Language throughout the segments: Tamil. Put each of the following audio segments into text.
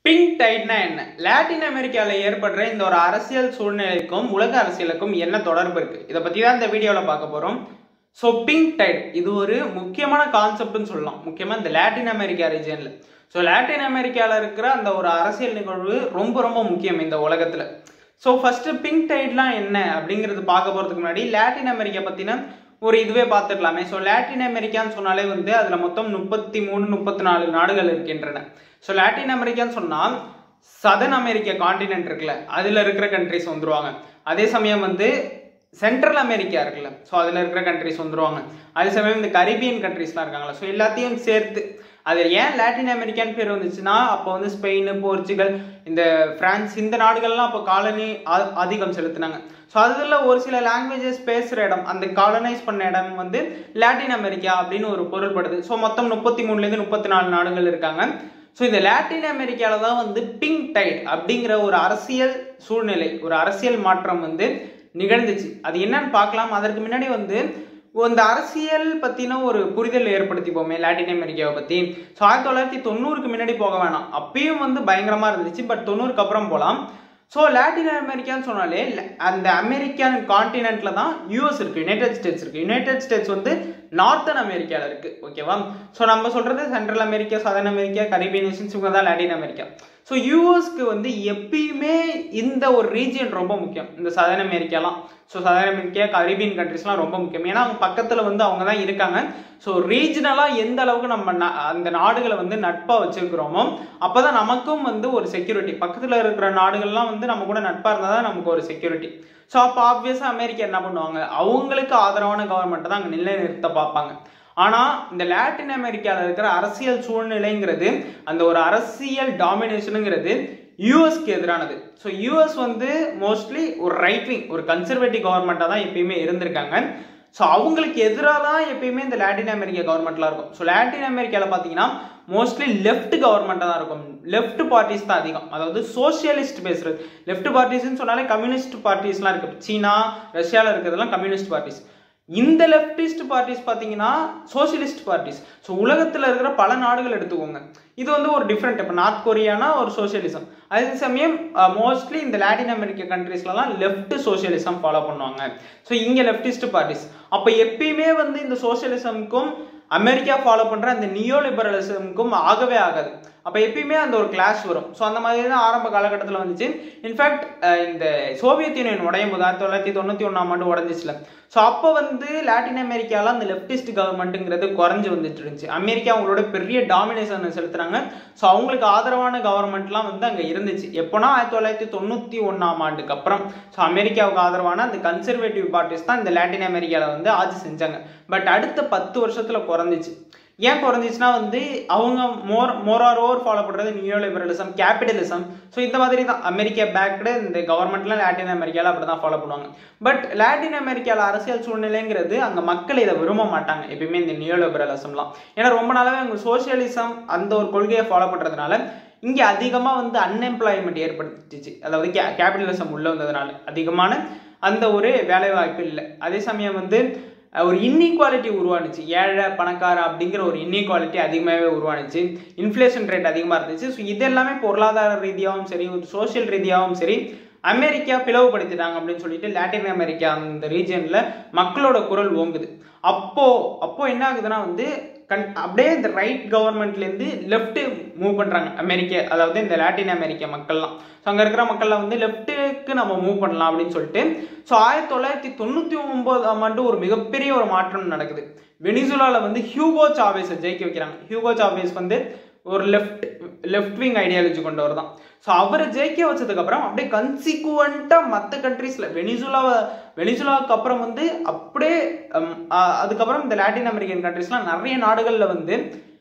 பிங்க் டைட்னா என்ன லாட்டின் அமெரிக்காவில் ஏற்படுற இந்த ஒரு அரசியல் சூழ்நிலைக்கும் உலக அரசியலுக்கும் என்ன தொடர்பு இருக்கு இதை பத்தி தான் இந்த வீடியோவில் பார்க்க போறோம் ஸோ பிங்க் டைட் இது ஒரு முக்கியமான கான்செப்ட்னு சொல்லலாம் முக்கியமாக இந்த லாட்டின் அமெரிக்கா ரீஜனில் ஸோ லாட்டின் அமெரிக்காவில் இருக்கிற அந்த ஒரு அரசியல் நிகழ்வு ரொம்ப ரொம்ப முக்கியம் இந்த உலகத்தில் ஸோ ஃபர்ஸ்ட் பிங்க் டைட்லாம் என்ன அப்படிங்கிறது பார்க்க போகிறதுக்கு முன்னாடி லாட்டின் அமெரிக்கா பற்றின ஒரு இதுவே பார்த்துக்கலாமே ஸோ லாட்டின் அமெரிக்கான்னு சொன்னாலே வந்து அதில் மொத்தம் முப்பத்தி மூணு முப்பத்தி நாலு நாடுகள் இருக்கின்றன ஸோ லாட்டின் அமெரிக்கான்னு சொன்னால் சதன் அமெரிக்கா காண்டினென்ட் இருக்குல்ல அதில் இருக்கிற கண்ட்ரிஸ் வந்துருவாங்க அதே சமயம் வந்து சென்ட்ரல் அமெரிக்கா இருக்குல்ல ஸோ அதில் இருக்கிற கண்ட்ரிஸ் வந்துருவாங்க அதே சமயம் இந்த கரிபியன் கண்ட்ரிஸ்லாம் இருக்காங்களா ஸோ எல்லாத்தையும் சேர்த்து அது ஏன் லாட்டின் அமெரிக்கான்னு பேர் வந்துச்சுன்னா அப்போ வந்து ஸ்பெயின் போர்ச்சுகல் இந்த பிரான்ஸ் இந்த நாடுகள்லாம் அப்போ காலனி அதிகம் செலுத்தினாங்க ஸோ அதில் ஒரு சில லாங்குவேஜஸ் பேசுகிற இடம் அந்த காலனைஸ் பண்ண இடம் வந்து லாட்டின் அமெரிக்கா அப்படின்னு ஒரு பொருள்படுது ஸோ மொத்தம் முப்பத்தி மூணுலேருந்து முப்பத்தி நாலு நாடுகள் இருக்காங்க ஸோ இந்த லாட்டின் அமெரிக்காவில் தான் வந்து பிங்க் டைட் அப்படிங்கிற ஒரு அரசியல் சூழ்நிலை ஒரு அரசியல் மாற்றம் வந்து நிகழ்ந்துச்சு அது என்னன்னு பார்க்கலாம் அதற்கு முன்னாடி வந்து இந்த அரசியல் பற்றின ஒரு புரிதல் ஏற்படுத்திப்போமே லாட்டின் அமெரிக்காவை பற்றி ஸோ ஆயிரத்தி தொள்ளாயிரத்தி தொண்ணூறுக்கு முன்னாடி போக வேணாம் அப்பயும் வந்து பயங்கரமாக இருந்துச்சு பட் தொண்ணூறுக்கு அப்புறம் போகலாம் ஸோ லாட்டின் அமெரிக்கான்னு சொன்னாலே அந்த அமெரிக்கன் கான்டினென்ட்ல தான் யூஎஸ் இருக்கு யுனைடெட் ஸ்டேட்ஸ் இருக்கு யுனைடெட் ஸ்டேட்ஸ் வந்து நார்த்தன் அமெரிக்காவில் இருக்கு ஓகேவா ஸோ நம்ம சொல்றது central America southern America Caribbean nations இவங்க தான் லாட்டின் அமெரிக்கா ஸோ யூஎஸ்க்கு வந்து எப்பயுமே இந்த ஒரு ரீஜியன் ரொம்ப முக்கியம் இந்த சதன் அமெரிக்காலாம் ஸோ சதன் அமெரிக்கா கரிபியன் கண்ட்ரிஸ்லாம் ரொம்ப முக்கியம் ஏன்னா அவங்க பக்கத்தில் வந்து அவங்க தான் இருக்காங்க ஸோ ரீஜனலாக எந்த அளவுக்கு நம்ம அந்த நாடுகளை வந்து நட்பாக வச்சுருக்கிறோமோ அப்போ தான் நமக்கும் வந்து ஒரு செக்யூரிட்டி பக்கத்தில் இருக்கிற நாடுகள்லாம் வந்து நம்ம கூட நட்பாக இருந்தால் தான் நமக்கு ஒரு செக்யூரிட்டி ஸோ அப்போ ஆப்வியஸாக அமெரிக்கா என்ன பண்ணுவாங்க அவங்களுக்கு ஆதரவான கவர்மெண்ட்டை தான் அங்கே நிலைநிறுத்த பார்ப்பாங்க ஆனால் இந்த லாட்டின் அமெரிக்காவில் இருக்கிற அரசியல் சூழ்நிலைங்கிறது அந்த ஒரு அரசியல் டாமினேஷனுங்கிறது யூஎஸ்க்கு எதிரானது ஸோ யூஎஸ் வந்து மோஸ்ட்லி ஒரு ரைட் விங் ஒரு கன்சர்வேட்டிவ் கவர்மெண்ட்டாக தான் எப்பயுமே இருந்திருக்காங்க ஸோ அவங்களுக்கு எதிராக தான் எப்பயுமே இந்த லாட்டின் அமெரிக்கா கவர்மெண்ட்லாம் இருக்கும் ஸோ லாட்டின் அமெரிக்காவில் பார்த்தீங்கன்னா மோஸ்ட்லி லெஃப்ட் கவர்மெண்ட்டாக தான் இருக்கும் லெஃப்ட் பார்ட்டிஸ் தான் அதிகம் அதாவது சோசியலிஸ்ட் பேசுறது லெஃப்ட் பார்ட்டிஸ்ன்னு சொன்னாலே கம்யூனிஸ்ட் பார்ட்டிஸ்லாம் இருக்கு சீனா ரஷ்யாவில் இருக்கிறதெல்லாம் கம்யூனிஸ்ட் பார்ட்டிஸ் இந்த லெப்டிஸ்ட் பார்ட்டிஸ் பார்த்தீங்கன்னா சோசியலிஸ்ட் பார்ட்டிஸ் ஸோ உலகத்தில் இருக்கிற பல நாடுகள் எடுத்துக்கோங்க இது வந்து ஒரு டிஃப்ரெண்ட் இப்போ நார்த் கொரியானா ஒரு சோசியலிசம் அதே சமயம் மோஸ்ட்லி இந்த லாட்டின் அமெரிக்க கண்ட்ரீஸ்லலாம் லெஃப்ட் சோசியலிசம் ஃபாலோ பண்ணுவாங்க ஸோ இங்கே லெஃப்டிஸ்ட் பார்ட்டிஸ் அப்போ எப்பயுமே வந்து இந்த சோசியலிசம்க்கும் அமெரிக்கா ஃபாலோ பண்ணுற அந்த நியோ லிபரலிசமுக்கும் ஆகவே ஆகாது அப்போ எப்பயுமே அந்த ஒரு கிளாஷ் வரும் ஸோ அந்த மாதிரி தான் ஆரம்ப காலகட்டத்தில் வந்துச்சு இன்ஃபேக்ட் இந்த சோவியத் யூனியன் உடையும் போது ஆயிரத்தி தொள்ளாயிரத்தி தொண்ணூற்றி ஒன்றாம் ஆண்டு உடஞ்சிச்சுல ஸோ அப்போ வந்து லாட்டின் அமெரிக்காவில் அந்த லெப்டிஸ்ட் கவர்மெண்ட்டுங்கிறது குறைஞ்சி வந்துட்டு இருந்துச்சு அமெரிக்கா அவங்களோட பெரிய டாமினேஷன் செலுத்துறாங்க ஸோ அவங்களுக்கு ஆதரவான கவர்மெண்ட்லாம் வந்து அங்கே இருந்துச்சு எப்போனா ஆயிரத்தி தொள்ளாயிரத்தி தொண்ணூற்றி ஒன்றாம் ஆண்டுக்கு அப்புறம் ஸோ அமெரிக்காவுக்கு ஆதரவான அந்த கன்சர்வேட்டிவ் பார்ட்டிஸ் தான் இந்த லாட்டின் அமெரிக்காவில் வந்து ஆட்சி செஞ்சாங்க பட் அடுத்த பத்து வருஷத்தில் குறைஞ்சிச்சு ஏன் குறைஞ்சிச்சுன்னா வந்து அவங்க more more or over follow பண்ணுறது நியூ லிபரலிசம் கேபிட்டலிசம் ஸோ இந்த மாதிரி தான் அமெரிக்கா பேக்டு இந்த கவர்மெண்ட்லாம் லாட்டின் அமெரிக்காவில் அப்படி தான் ஃபாலோ பண்ணுவாங்க பட் லாட்டின் அமெரிக்காவில் அரசியல் சூழ்நிலைங்கிறது அங்கே மக்கள் இதை விரும்ப மாட்டாங்க எப்பயுமே இந்த நியூ லிபரலிசம்லாம் ஏன்னா ரொம்ப நாளாவே அவங்க சோசியலிசம் அந்த ஒரு கொள்கையை ஃபாலோ பண்ணுறதுனால இங்கே அதிகமாக வந்து அன்எம்ப்ளாய்மெண்ட் ஏற்படுத்திச்சு அதாவது கே கேபிட்டலிசம் உள்ள வந்ததுனால அதிகமான அந்த ஒரு வேலை வாய்ப்பு இல்லை அதே சமயம் வந்து ஒரு இன்இக்வாலிட்டி உருவானுச்சு ஏழை பணக்கார அப்படிங்கிற ஒரு இன்இக்வாலிட்டி அதிகமாகவே உருவானுச்சு இன்ஃப்ளேஷன் ரேட் அதிகமாக இருந்துச்சு ஸோ இது எல்லாமே பொருளாதார ரீதியாகவும் சரி ஒரு சோசியல் ரீதியாகவும் சரி அமெரிக்கா பிளவுபடுத்திட்டாங்க அப்படின்னு சொல்லிட்டு லாட்டின் அமெரிக்கா அந்த ரீஜியனில் மக்களோட குரல் ஓங்குது அப்போ அப்போ என்ன ஆகுதுன்னா வந்து கண் அப்படியே இந்த ரைட் கவர்மெண்ட்லேருந்து லெஃப்ட் மூவ் பண்ணுறாங்க அமெரிக்க அதாவது இந்த லாட்டின் அமெரிக்க மக்கள்லாம் ஸோ அங்கே இருக்கிற மக்கள்லாம் வந்து லெஃப்ட்டுக்கு நம்ம மூவ் பண்ணலாம் அப்படின்னு சொல்லிட்டு ஸோ ஆயிரத்தி தொள்ளாயிரத்தி தொண்ணூற்றி ஒன்பதாம் ஆண்டு ஒரு மிகப்பெரிய ஒரு மாற்றம் நடக்குது வெனிசுலாவில் வந்து ஹியூகோ சாவேஸை ஜெயிக்க வைக்கிறாங்க ஹியூகோ சாவேஸ் வந்து ஒரு லெஃப்ட் லெஃப்ட் விங் ஐடியாலஜி கொண்டவர் தான் ஸோ அவரை ஜெயிக்க வச்சதுக்கப்புறம் அப்படியே கன்சிக்குவண்ட்டாக மற்ற கண்ட்ரீஸில் வெனிசுலாவை வெனிசுலாவுக்கு அப்புறம் வந்து அப்படியே அதுக்கப்புறம் இந்த லாட்டின் அமெரிக்கன் கண்ட்ரீஸ்லாம் நிறைய நாடுகளில் வந்து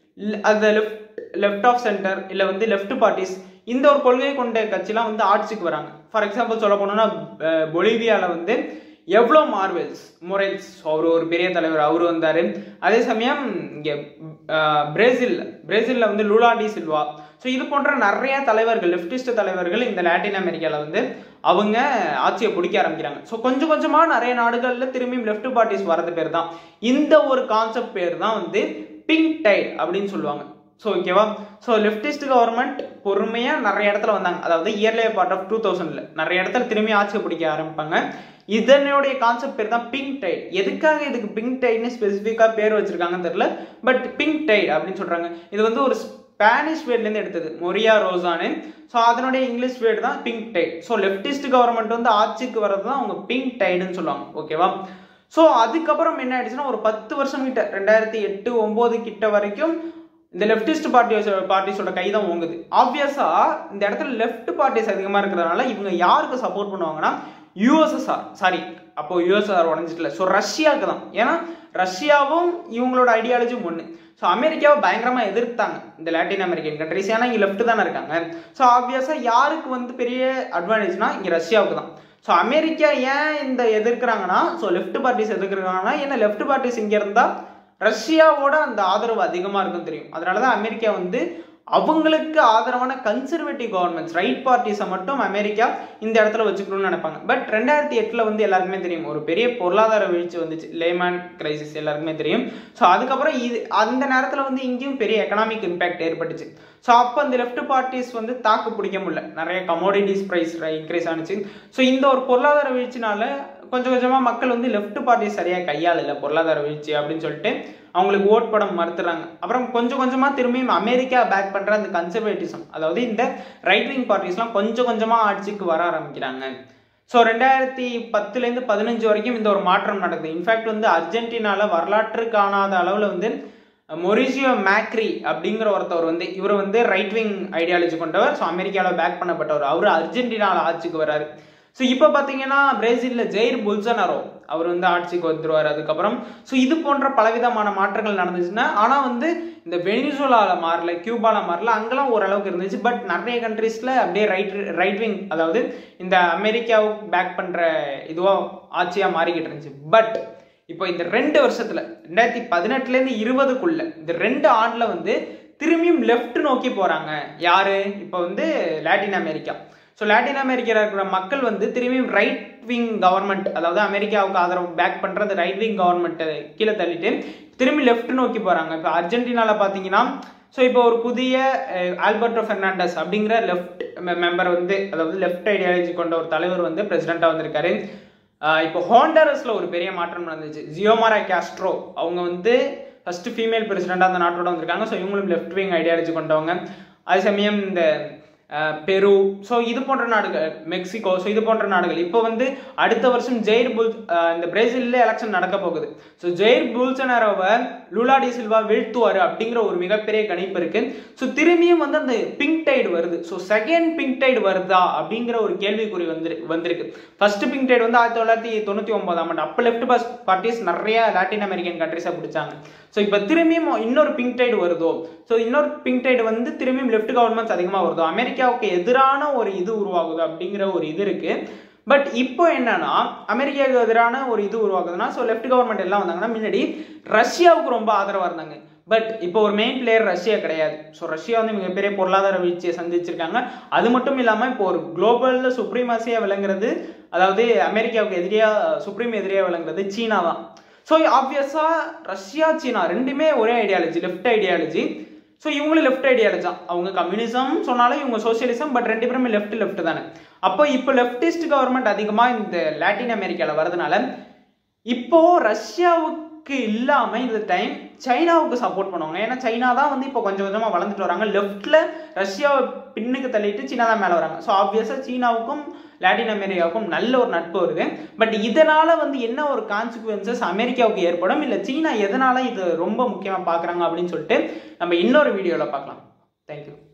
அந்த லெஃப்ட் லெஃப்ட் ஆஃப் சென்டர் இல்லை வந்து லெஃப்ட் பார்ட்டிஸ் இந்த ஒரு கொள்கை கொண்ட கட்சிலாம் வந்து ஆட்சிக்கு வராங்க ஃபார் எக்ஸாம்பிள் சொல்ல போனோம்னா பொலிவியாவில் வந்து எவ்வளோ மார்வெல்ஸ் மொரைல்ஸ் அவர் ஒரு பெரிய தலைவர் அவர் வந்தார் அதே சமயம் இங்கே பிரேசில் பிரேசிலில் வந்து லூலா டி சில்வா ஸோ இது போன்ற நிறைய தலைவர்கள் லெஃப்டிஸ்ட் தலைவர்கள் இந்த லாட்டின் அமெரிக்காவில் வந்து அவங்க ஆட்சியை பிடிக்க ஆரம்பிக்கிறாங்க ஸோ கொஞ்சம் கொஞ்சமாக நிறைய நாடுகளில் திரும்பியும் லெஃப்ட் பார்ட்டிஸ் வரது பேர் தான் இந்த ஒரு கான்செப்ட் பேர் தான் வந்து பிங்க் டைட் அப்படின்னு சொல்லுவாங்க ஸோ ஓகேவா ஸோ லெஃப்டிஸ்ட் கவர்மெண்ட் பொறுமையாக நிறைய இடத்துல வந்தாங்க அதாவது இயர்லியர் பார்ட் ஆஃப் டூ தௌசண்ட்ல நிறைய இடத்துல திரும்பி ஆட்சி பிடிக்க ஆரம்பிப்பாங்க இதனுடைய கான்செப்ட் பேர் தான் பிங்க் டைட் எதுக்காக இதுக்கு பிங்க் டைட்னு ஸ்பெசிஃபிக்காக பேர் வச்சிருக்காங்கன்னு தெரியல பட் பிங்க் டைட் அப்படின்னு சொல்றாங்க இது வந்து ஒரு ஸ்பானிஷ் வேர்ட்லேருந்து எடுத்தது மொரியா ரோசானு ஸோ அதனுடைய இங்கிலீஷ் வேர்டு தான் pink tide so leftist government வந்து ஆட்சிக்கு வர்றது தான் அவங்க பிங்க் டைடுன்னு சொல்லுவாங்க ஓகேவா ஸோ அதுக்கப்புறம் என்ன ஆயிடுச்சுன்னா ஒரு பத்து வருஷம் கிட்ட ரெண்டாயிரத்தி எட்டு ஒன்பது கிட்ட வரைக்கும் இந்த லெஃப்டிஸ்ட் பார்ட்டி பார்ட்டிஸோட கை தான் ஓங்குது ஆப்வியஸா இந்த இடத்துல லெஃப்ட் பார்ட்டிஸ் அதிகமாக இருக்கிறதுனால இவங்க யாருக்கு சப்போர்ட் பண்ணுவாங்கன்னா யூஎஸ்எஸ்ஆர் சாரி அப்போ யூஎஸ்ஆர் உடஞ்சிட்டல ஸோ ரஷ்யாவுக்கு தான் ஏன்னா ரஷ்யாவும் இவங்களோட ஐடியாலஜியும் ஒன்று ஸோ அமெரிக்காவை பயங்கரமாக எதிர்த்தாங்க இந்த லாட்டின் அமெரிக்கன் கண்ட்ரிஸ் ஏன்னா இங்கே லெஃப்ட் தானே இருக்காங்க ஸோ ஆப்வியஸாக யாருக்கு வந்து பெரிய அட்வான்டேஜ்னா இங்கே ரஷ்யாவுக்கு தான் ஸோ அமெரிக்கா ஏன் இந்த எதிர்க்கிறாங்கன்னா ஸோ லெஃப்ட் பார்ட்டிஸ் எதிர்க்கிறாங்கன்னா ஏன்னா லெஃப்ட் பார்ட்டிஸ் இங்கே இருந்தால் ரஷ்யாவோட அந்த ஆதரவு அதிகமாக இருக்கும் தெரியும் அதனால தான் அமெரிக்கா வந்து அவங்களுக்கு ஆதரவான கன்சர்வேட்டிவ் கவர்மெண்ட்ஸ் ரைட் பார்ட்டிஸை மட்டும் அமெரிக்கா இந்த இடத்துல வச்சுக்கணும்னு நினைப்பாங்க பட் ரெண்டாயிரத்தி எட்டில் வந்து எல்லாருக்குமே தெரியும் ஒரு பெரிய பொருளாதார வீழ்ச்சி வந்துச்சு லேமேன் கிரைசிஸ் எல்லாருக்குமே தெரியும் ஸோ அதுக்கப்புறம் இது அந்த நேரத்தில் வந்து இங்கேயும் பெரிய எக்கனாமிக் இம்பேக்ட் ஏற்பட்டுச்சு ஸோ அப்போ அந்த லெஃப்ட் பார்ட்டிஸ் வந்து தாக்கு பிடிக்க முடியல நிறைய கமோடிட்டிஸ் ப்ரைஸ் இன்க்ரீஸ் ஆனிச்சு ஸோ இந்த ஒரு பொருளாதார வீழ்ச்சினால கொஞ்சம் கொஞ்சமாக மக்கள் வந்து லெஃப்ட் பார்ட்டி சரியாக கையாளல பொருளாதார வீழ்ச்சி அப்படின்னு சொல்லிட்டு அவங்களுக்கு ஓட் படம் மறுத்துறாங்க அப்புறம் கொஞ்சம் கொஞ்சமாக திரும்பியும் அமெரிக்கா பேக் பண்ணுற அந்த கன்சர்வேட்டிசம் அதாவது இந்த ரைட் விங் பார்ட்டிஸ்லாம் கொஞ்சம் கொஞ்சமாக ஆட்சிக்கு வர ஆரம்பிக்கிறாங்க ஸோ ரெண்டாயிரத்தி பத்துலேருந்து பதினஞ்சு வரைக்கும் இந்த ஒரு மாற்றம் நடக்குது இன்ஃபேக்ட் வந்து அர்ஜென்டினால வரலாற்று காணாத அளவில் வந்து மொரிசியோ மேக்ரி அப்படிங்கிற ஒருத்தவர் வந்து இவர் வந்து ரைட் விங் ஐடியாலஜி கொண்டவர் ஸோ அமெரிக்காவில் பேக் பண்ணப்பட்டவர் அவர் அர்ஜென்டினாவில் ஆட்சிக்கு வராரு ஸோ இப்போ பார்த்தீங்கன்னா பிரேசிலில் ஜெயிர் புல்சனாரோ அவர் வந்து ஆட்சிக்கு வந்துருவார் அதுக்கப்புறம் ஸோ இது போன்ற பலவிதமான மாற்றங்கள் நடந்துச்சுன்னா ஆனால் வந்து இந்த வெனிசுலாவில் மாறல கியூபாவில் மாறல அங்கெல்லாம் ஓரளவுக்கு இருந்துச்சு பட் நிறைய கண்ட்ரீஸில் அப்படியே ரைட் ரைட் விங் அதாவது இந்த அமெரிக்காவுக்கு பேக் பண்ணுற இதுவாக ஆட்சியாக மாறிக்கிட்டு இருந்துச்சு பட் இப்போ இந்த ரெண்டு வருஷத்துல ரெண்டாயிரத்தி பதினெட்டுலேருந்து இருபதுக்குள்ள இந்த ரெண்டு ஆண்டில் வந்து திரும்பியும் லெஃப்ட் நோக்கி போறாங்க யாரு இப்போ வந்து லாட்டின் அமெரிக்கா ஸோ லாட்டின் அமெரிக்காவில் இருக்கிற மக்கள் வந்து திரும்பியும் ரைட் விங் கவர்மெண்ட் அதாவது அமெரிக்காவுக்கு ஆதரவு பேக் பண்ணுறது ரைட் விங் கவர்மெண்ட்டை கீழே தள்ளிட்டு திரும்பி லெஃப்ட் நோக்கி போகிறாங்க இப்போ அர்ஜென்டினாவில் பார்த்தீங்கன்னா ஸோ இப்போ ஒரு புதிய ஆல்பர்டோ ஃபெர்னாண்டஸ் அப்படிங்கிற லெஃப்ட் மெம்பர் வந்து அதாவது லெஃப்ட் ஐடியாலஜி கொண்ட ஒரு தலைவர் வந்து பிரசிடெண்ட்டாக வந்திருக்காரு இப்போ ஹோண்டரஸ்ல ஒரு பெரிய மாற்றம் நடந்துச்சு ஜியோமாரா கேஸ்ட்ரோ அவங்க வந்து ஃபர்ஸ்ட் ஃபீமேல் பிரசிடெண்டாக அந்த நாட்டோட வந்திருக்காங்க ஸோ இவங்களும் லெஃப்ட் விங் ஐடியாலஜி கொண்டவங்க அதே சமயம் இந்த பெரு ஸோ இது போன்ற நாடுகள் மெக்சிகோ ஸோ இது போன்ற நாடுகள் இப்போ வந்து அடுத்த வருஷம் ஜெயிர் புல் இந்த பிரேசிலில் எலெக்ஷன் நடக்க போகுது ஸோ ஜெயிர் புல்சனரோவை லூலா டி சில்வா வீழ்த்துவார் அப்படிங்கிற ஒரு மிகப்பெரிய கணிப்பு இருக்கு ஸோ திரும்பியும் வந்து அந்த பிங்க் டைடு வருது ஸோ செகண்ட் பிங்க் டைடு வருதா அப்படிங்கிற ஒரு கேள்விக்குறி வந்து வந்திருக்கு ஃபர்ஸ்ட் பிங்க் டைடு வந்து ஆயிரத்தி தொள்ளாயிரத்தி தொண்ணூற்றி ஒன்பதாம் ஆண்டு அப்போ லெஃப்ட் பஸ் பார்ட்டிஸ் நிறைய லாட்டின் அமெரிக்கன் கண்ட்ரிஸை பிடிச்சாங்க ஸோ இப்போ திரும்பியும் இன்னொரு பிங்க் டைடு வருதோ ஸோ இன்னொரு பிங்க் டைடு வந்து திரும்பியும் லெஃப்ட் கவர்மெண்ட்ஸ் அதிகமாக வருதோ அமெரிக்காவுக்கு எதிரான ஒரு இது உருவாகுது அப்படிங்கிற ஒரு இது இருக்கு பட் இப்போ என்னன்னா அமெரிக்காவுக்கு எதிரான ஒரு இது உருவாகுதுன்னா ஸோ லெஃப்ட் கவர்மெண்ட் எல்லாம் வந்தாங்கன்னா முன்னாடி ரஷ்யாவுக்கு ரொம்ப ஆதரவாக இருந்தாங்க பட் இப்போ ஒரு மெயின் பிளேயர் ரஷ்யா கிடையாது ஸோ ரஷ்யா வந்து மிகப்பெரிய பொருளாதார வீழ்ச்சியை சந்திச்சிருக்காங்க அது மட்டும் இல்லாமல் இப்போ ஒரு குளோபலில் சுப்ரீமாசியாக விளங்குறது அதாவது அமெரிக்காவுக்கு எதிரியாக சுப்ரீம் எதிரியாக விளங்குறது சீனா தான் ஸோ ஆப்வியஸாக ரஷ்யா சீனா ரெண்டுமே ஒரே ஐடியாலஜி லெஃப்ட் ஐடியாலஜி ஸோ இவங்களும் லெஃப்ட் ஐடியாலஜி தான் அவங்க கம்யூனிசம் சொன்னாலும் இவங்க சோசியலிசம் பட் ரெண்டு பேருமே லெஃப்ட் லெஃப்ட் தானே அப்போ இப்போ லெஃப்டிஸ்ட் கவர்மெண்ட் அதிகமாக இந்த லாட்டின் அமெரிக்காவில் வரதுனால இப்போ ரஷ்யாவுக்கு இல்லாமல் இந்த டைம் சைனாவுக்கு சப்போர்ட் பண்ணுவாங்க ஏன்னா சைனா தான் வந்து இப்போ கொஞ்சம் கொஞ்சமாக வளர்ந்துட்டு வராங்க லெஃப்டில் ரஷ்யாவை பின்னுக்கு தள்ளிட்டு சீனா தான் மேலே வராங்க ஸோ ஆப்வியஸாக சீனாவுக்கும் லாட்டின் அமெரிக்காவுக்கும் நல்ல ஒரு நட்பு வருது பட் இதனால வந்து என்ன ஒரு கான்சிக்வன்சஸ் அமெரிக்காவுக்கு ஏற்படும் இல்லை சீனா எதனால இது ரொம்ப முக்கியமாக பார்க்குறாங்க அப்படின்னு சொல்லிட்டு நம்ம இன்னொரு வீடியோவில் பார்க்கலாம் தேங்க்யூ